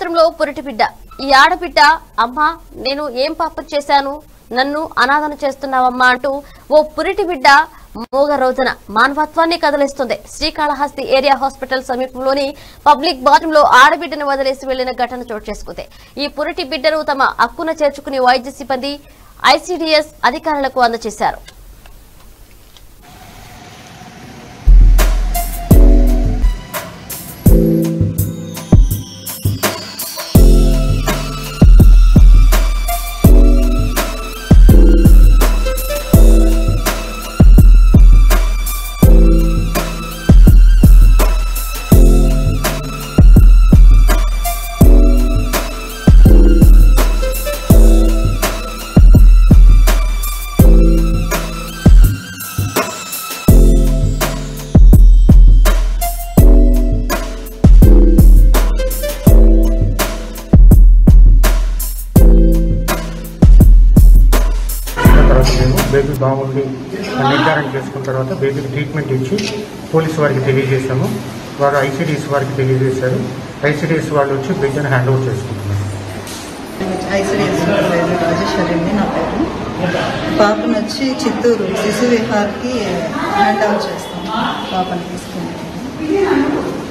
బాత్రూంలో పురిటి బిడ్డ ఈ ఆడబిడ్డ అమ్మా నేను ఏం పాపం చేశాను నన్ను అనాథన చేస్తున్నావమ్మా అంటూ ఓ పురిటి బిడ్డ మోగ రోజున మానవత్వాన్ని కదిలిస్తుంది శ్రీకాళహస్తి ఏరియా హాస్పిటల్ సమీపంలోని పబ్లిక్ బాత్రూమ్ లో ఆడబిడ్డను వదిలేసి వెళ్లిన ఘటన చోటు చేసుకుంది ఈ పురిటి బిడ్డను తమ హక్కున చేర్చుకుని వైద్య సిబ్బంది ఐసీడీఎస్ అధికారులకు అందజేశారు తర్వాత మేము బేబీ బాగుంది అని నిర్ధారణ చేసుకున్న తర్వాత బేబీకి ట్రీట్మెంట్ ఇచ్చి పోలీసు వారికి తెలియజేశాము వారు ఐసీడీఎస్ వారికి తెలియజేశారు ఐసీడీఎస్ వాళ్ళు వచ్చి బిడ్డను హ్యాండ్ ఓవర్ చేసుకుంటున్నారు ఐసిడిఎస్ సూపర్వైజర్ రాజేశ్వరి అండి నా పేరు పాపను వచ్చి చిత్తూరు శిశు విహార్కి హ్యాండ్ ఓవర్ చేస్తాం పాపని తీసుకుని